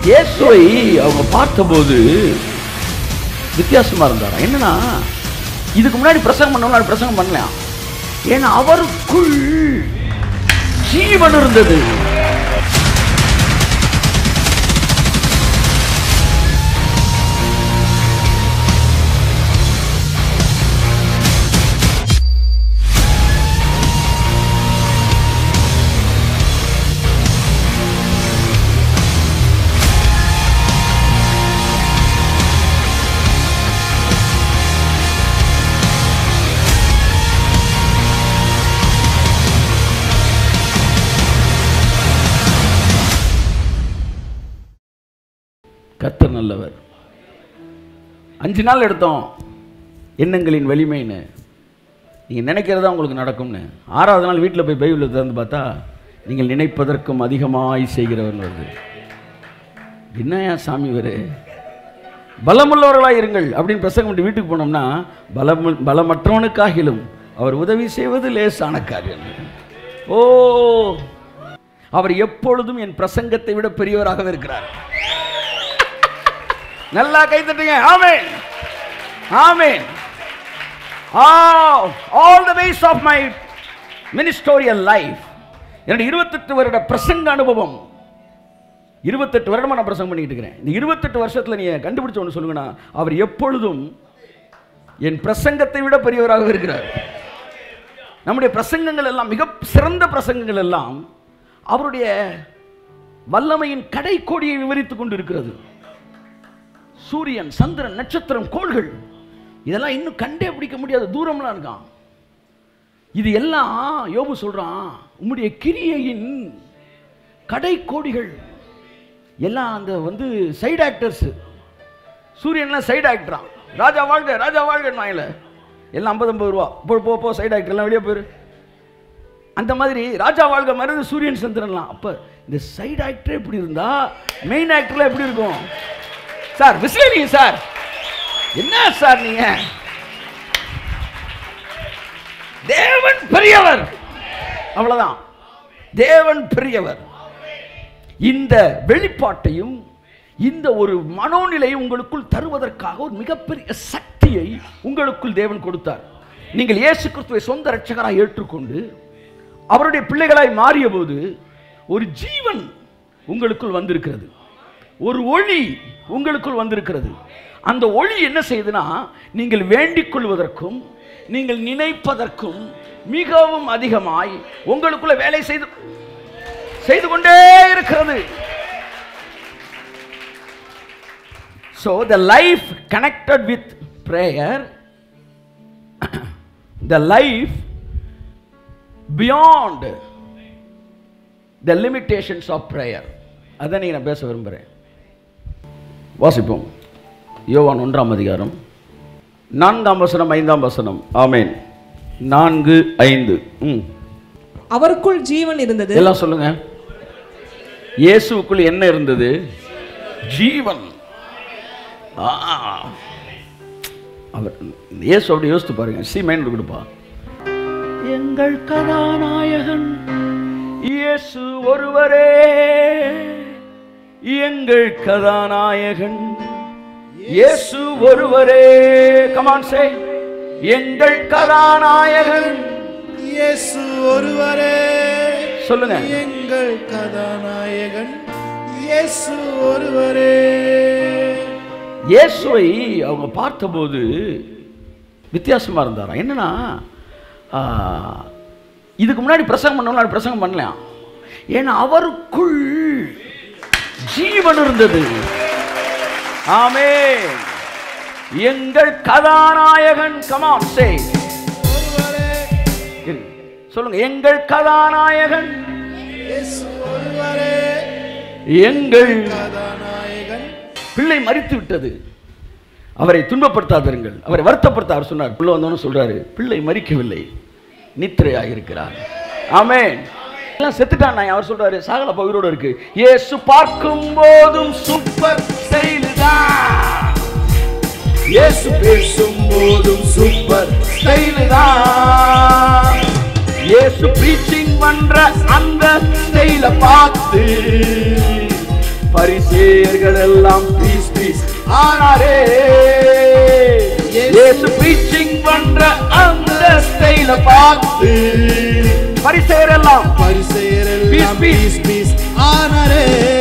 இயேசுவை அவங்க பார்த்தபோது வித்தியாசமா இருந்தாரா என்னன்னா இதுக்கு முன்னாடி பிரசங்கம் பண்ணவங்க பிரசங்கம் பண்ணலாம் ஏன்னா அவருக்குள் ஜீவன் இருந்தது கர்த்தர் நல்லவர் அஞ்சு நாள் எடுத்தோம் எண்ணங்களின் வலிமைன்னு நீங்கள் நினைக்கிறதா உங்களுக்கு நடக்கும்னு ஆறாவது நாள் வீட்டில் போய் பைபிளில் திறந்து பார்த்தா நீங்கள் நினைப்பதற்கும் அதிகமாய் செய்கிறவர் வருது என்னையா சாமி வரு பலமுள்ளவர்களாக இருங்கள் அப்படின்னு பிரசங்கம் பண்ணி வீட்டுக்கு போனோம்னா பலம் பலமற்றவனுக்காகிலும் அவர் உதவி செய்வது லேசான காரியம் ஓ அவர் எப்பொழுதும் என் பிரசங்கத்தை விட பெரியவராகவே இருக்கிறார் நல்லா கை தட்டுங்க ஆமென் ஆமென் all the ways of my ministerial life என்னுடைய இருபத்தெட்டு வருட பிரசங்க அனுபவம் இருபத்தெட்டு வருடமா நான் பிரசங்கம் பண்ணிட்டு இருக்கிறேன் இந்த இருபத்தெட்டு வருஷத்துல நீங்க கண்டுபிடிச்ச ஒன்று சொல்லுங்கன்னா அவர் எப்பொழுதும் என் பிரசங்கத்தை விட பெரியவராக இருக்கிறார் நம்முடைய பிரசங்கங்கள் எல்லாம் மிக சிறந்த பிரசங்கங்கள் எல்லாம் அவருடைய வல்லமையின் கடைக்கோடியை விவரித்துக் கொண்டு இருக்கிறது சூரியன் சந்திரன் நட்சத்திரம் கோள்கள் இதெல்லாம் இன்னும் கண்டே பிடிக்க முடியாத தூரம்லாம் இருக்கான் இது எல்லாம் யோபு சொல்றான் உம்முடைய கிரியையின் கடைக்கோடிகள் எல்லாம் அந்த வந்து சைடு ஆக்டர்ஸ் சூரியன்லாம் சைடு ஆக்டரான் ராஜா வாழ்க ராஜா வாழ்க வாயில எல்லாம் ஐம்பது ஐம்பது ரூபா போ போ போ சைடு ஆக்டர் எல்லாம் வெளியே போயிரு அந்த மாதிரி ராஜா வாழ்க மருந்து சூரியன் சந்திரன்லாம் அப்போ இந்த சைடு ஆக்டர் எப்படி இருந்தா மெயின் ஆக்டர்லாம் எப்படி இருக்கும் சார் விசிலரிங்க சார் என்ன சார் நீங்க தேவன் பெரியவர் அவ்வளவுதான் தேவன் பெரியவர் இந்த வெளிப்பாட்டையும் இந்த ஒரு மனோநிலையை உங்களுக்குள் தருவதற்காக ஒரு மிகப்பெரிய சக்தியை உங்களுக்குள் தேவன் கொடுத்தார் நீங்கள் இயேசு கிறிஸ்துவை சொந்த ரட்சகராய் ஏற்றுக்கொண்டு அவருடைய பிள்ளைகளாய் மாறிய போது ஒரு ஜீவன் உங்களுக்குள் வந்திருக்கிறது ஒரு ஒளி உங்களுக்குள் வந்திருக்கிறது அந்த ஒளி என்ன செய்யுதுன்னா நீங்கள் வேண்டிக் கொள்வதற்கும் நீங்கள் நினைப்பதற்கும் மிகவும் அதிகமாய் உங்களுக்குள்ள வேலை செய்து செய்து கொண்டே இருக்கிறது so the life connected with prayer the life beyond the limitations of prayer அதான் நீங்க நான் பேச விரும்புகிறேன் வாசிப்போம் யோவான் ஒன்றாம் அதிகாரம் நான்காம் வசனம் ஐந்தாம் வசனம் ஆமேன் நான்கு ஐந்து ம் அவருக்குள் ஜீவன் இருந்தது எல்லாம் சொல்லுங்க இயேசுவுக்குள் என்ன இருந்தது ஜீவன் ஆ. அவர் இயேசு அப்படி யோசித்து பாருங்க சி மைண்ட் கொடுப்பா எங்கள் கதாநாயகன் இயேசு ஒருவரே எங்கள் கதாநாயகன் இயேசு ஒருவரே கமான் சே எங்கள் கதாநாயகன் இயேசு ஒருவரே சொல்லுங்க எங்கள் கதாநாயகன் இயேசு ஒருவரே இயேசுவை அவங்க பார்த்தபோது வித்தியாசமா இருந்தாராம் என்னன்னா ஆ, இதுக்கு முன்னாடி பிரசங்கம் பண்ணவங்க பிரசங்கம் பண்ணலாம் ஏன்னா அவருக்குள் ஜீவன் இருந்தது ஆமே எங்கள் கதாநாயகன் கமாம் சே சொல்லுங்க எங்கள் கதாநாயகன் இயேசு ஒருவரே எங்கள் கதாநாயகன் பிள்ளை மறித்து விட்டது அவரை துன்பப்படுத்தாதிருங்கள் அவரை வருத்தப்படுத்த அவர் சொன்னார் பிள்ளை வந்தோன்னு சொல்றாரு பிள்ளை மறிக்கவில்லை நித்திரையாக இருக்கிறார் ஆமென் எல்லாம் செத்துட்டான் நான் அவர் சொல்றாரு சாகலப்பா உயிரோட இருக்கு இயேசு பார்க்கும் போதும் சூப்பர் ஸ்டைலுதான் இயேசு பேசும் போதும் சூப்பர் ஸ்டைலுதான் இயேசு ப்ரீச்சிங் பண்ற அந்த ஸ்டைல பார்த்து பரிசேயர்கள் எல்லாம் பீஸ் பீஸ் ஆனாரே இயேசு preaching பண்ற அந்த ஸ்டைல பார்த்து பரிசேயர் எல்லாம் பரிசெயரெல்லாம் Peace, பீஸ் பீஸ் ஆனாரே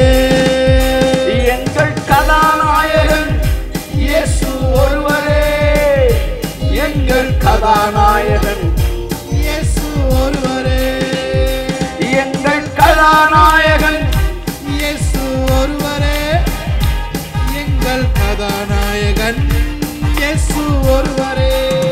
எங்கள் கதாநாயகன் இயேசு ஒருவரே எங்கள் கதாநாயகன் இயேசு ஒருவரே எங்கள் கதாநாயகன் இயேசு ஒருவரே எங்கள் கதாநாயகன் இயேசு ஒருவரே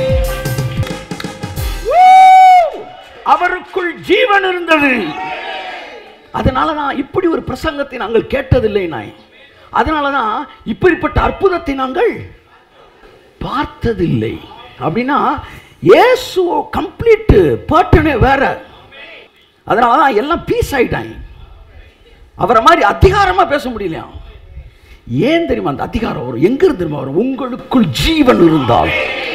அவருக்குள் ஜீவன் இருந்தது அதனால தான் இப்படி ஒரு பிரசங்கத்தை நாங்கள் கேட்டதில்லை நாய் அதனால தான் இப்படிப்பட்ட அற்புதத்தை நாங்கள் பார்த்ததில்லை அப்படின்னா இயேசு கம்ப்ளீட் பேட்டனே வேற அதனால தான் எல்லாம் பீஸ் ஆயிட்டாங்க அவரை மாதிரி அதிகாரமா பேச முடியலையா ஏன் தெரியுமா அந்த அதிகாரம் வரும் எங்க இருந்து தெரியுமா வரும் உங்களுக்குள் ஜீவன் இருந்தால்